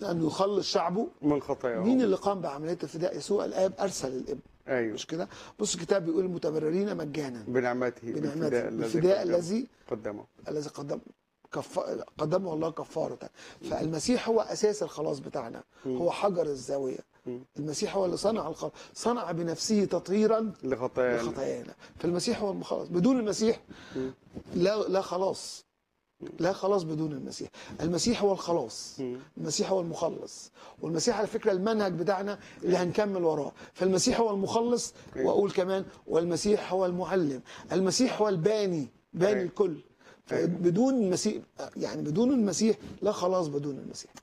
لانه يخلص شعبه من خطاياهم مين اللي قام بعمليه الفداء يسوع الاب ارسل الابن ايوه مش كده بص الكتاب بيقول المتبررين مجانا بنعمته بنعمته الذي بالفداء قدمه- الذي قدمه الذي قدم كف... قدمه الله كفارة فالمسيح هو أساس الخلاص بتاعنا هو حجر الزاوية مم. المسيح هو اللي صنع الخلاص صنع بنفسه تطهيرا لخطايانا لخطايانا فالمسيح هو المخلص بدون المسيح لا لا خلاص لا خلاص بدون المسيح المسيح هو الخلاص مم. المسيح هو المخلص والمسيح على فكرة المنهج بتاعنا اللي هنكمل وراه فالمسيح هو المخلص أيوة. وأقول كمان والمسيح هو المعلم المسيح هو الباني باني أيوة. الكل أيوة. بدون المسيح يعني بدون المسيح لا خلاص بدون المسيح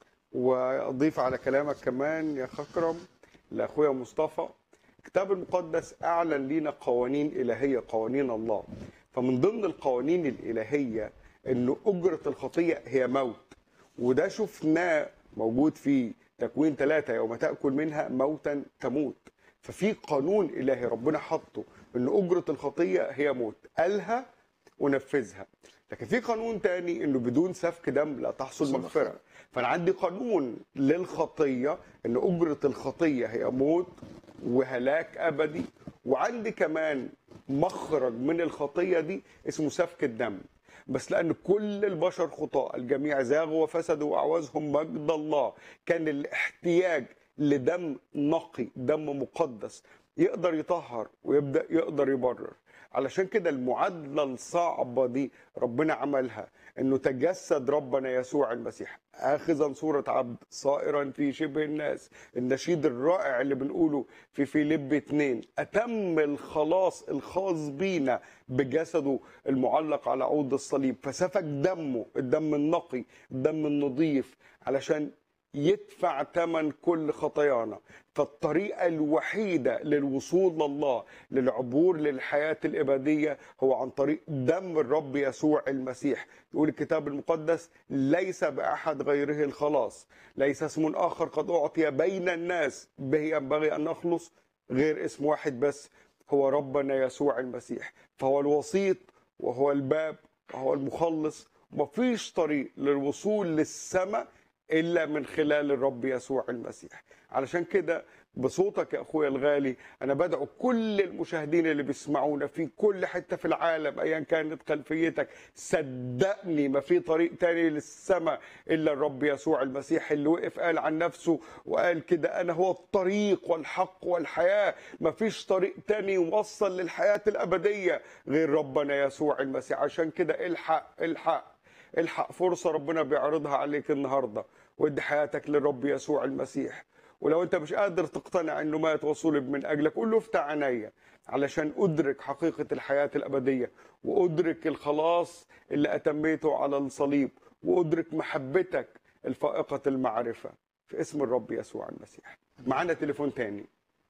واضيف على كلامك كمان يا خكرم لاخويا مصطفى الكتاب المقدس اعلن لنا قوانين الهيه قوانين الله فمن ضمن القوانين الالهيه انه اجره الخطيه هي موت وده شفناه موجود في تكوين ثلاثة يوم تأكل منها موتا تموت ففي قانون إلهي ربنا حطه إن أجرة الخطية هي موت قالها ونفذها لكن في قانون تاني إنه بدون سفك دم لا تحصل تحصل مغفرة فأنا عندي قانون للخطية إن أجرة الخطية هي موت وهلاك أبدي وعندي كمان مخرج من الخطية دي اسمه سفك الدم بس لأن كل البشر خطاء الجميع زاغوا وفسدوا وأعوزهم مجد الله كان الاحتياج لدم نقي دم مقدس يقدر يطهر ويبدأ يقدر يبرر علشان كده المعادلة الصعبة دي ربنا عملها انه تجسد ربنا يسوع المسيح اخذا صورة عبد صائرا في شبه الناس النشيد الرائع اللي بنقوله في فيليب 2 اتم الخلاص الخاص بينا بجسده المعلق على عود الصليب فسفك دمه الدم النقي الدم النظيف علشان يدفع ثمن كل خطايانا فالطريقة الوحيدة للوصول لله للعبور للحياة الإبدية هو عن طريق دم الرب يسوع المسيح يقول الكتاب المقدس ليس بأحد غيره الخلاص ليس اسم آخر قد أعطي بين الناس به ينبغي أن نخلص غير اسم واحد بس هو ربنا يسوع المسيح فهو الوسيط وهو الباب وهو المخلص مفيش طريق للوصول للسماء الا من خلال الرب يسوع المسيح علشان كده بصوتك يا اخويا الغالي انا بدعو كل المشاهدين اللي بيسمعونا في كل حته في العالم ايا كانت خلفيتك صدقني ما في طريق تاني للسماء الا الرب يسوع المسيح اللي وقف قال عن نفسه وقال كده انا هو الطريق والحق والحياه ما فيش طريق تاني يوصل للحياه الابديه غير ربنا يسوع المسيح عشان كده الحق الحق الحق فرصة ربنا بيعرضها عليك النهاردة وادي حياتك للرب يسوع المسيح ولو انت مش قادر تقتنع انه مات وصلب من اجلك قول له افتح عينيا علشان ادرك حقيقة الحياة الابدية وادرك الخلاص اللي اتميته على الصليب وادرك محبتك الفائقة المعرفة في اسم الرب يسوع المسيح معانا تليفون تاني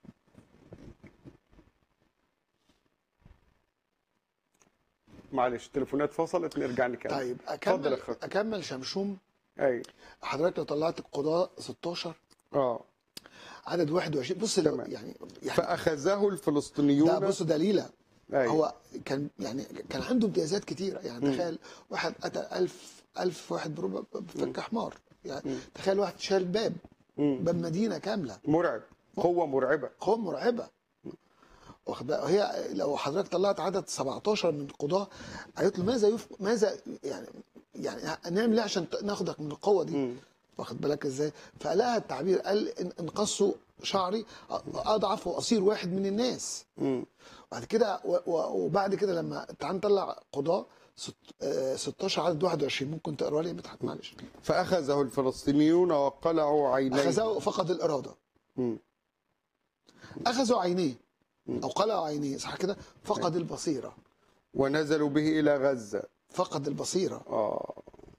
معلش تليفونات فصلت نرجع نكمل طيب اتفضل أكمل يا أخوك. أكمل شمشوم اي حضرتك لو طلعت القضاء 16 اه عدد 21 بص تمام. يعني يعني فاخذه الفلسطينيون ده بص دليلة أيوة. هو كان يعني كان عنده امتيازات كتيرة يعني تخيل واحد قتل 1000 1000 واحد بربع بفك حمار يعني تخيل واحد شال باب مم. باب مدينة كاملة مرعب قوه مرعبه قوة مرعبة واخد بالك؟ هي لو حضرتك طلعت عدد 17 من القضاة قالت له ماذا يف... ماذا يعني يعني نعمل ايه عشان ت- ناخدك من القوة دي مم. واخد بالك ازاي فقالها التعبير قال إن- انقصوا شعري اضعف واصير واحد من الناس مم. بعد كده و- و- وبعد كده لما تعال نطلع قضاء ست- آه، 16 عدد 21 ممكن تقرا لي يا مدحت معلش فاخذه الفلسطينيون وقلعوا عينيه اخذه فقد الاراده مم. اخذوا عينيه او قلعوا عينيه صح كده فقد البصيره ونزلوا به الى غزه فقد البصيره اه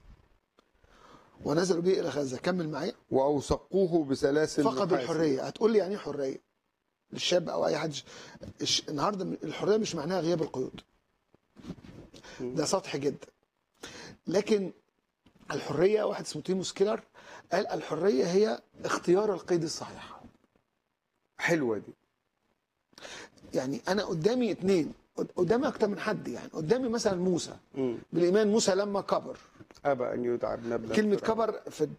ونزلوا به الى غزه كمل معايا واوثقوه بسلاسل فقد نحاس. الحريه هتقول لي يعني ايه حريه للشاب او اي حد الش- النهارده الحريه مش معناها غياب القيود ده سطحي جدا لكن الحريه واحد اسمه تيموس كيلر قال الحريه هي اختيار القيد الصحيح حلوه دي يعني انا قدامي اتنين قد- قدامي اكتر من حد يعني قدامي مثلا موسى مم. بالايمان موسى لما كبر ابى ان يدعى ابن ابن كلمه فرعون. كبر في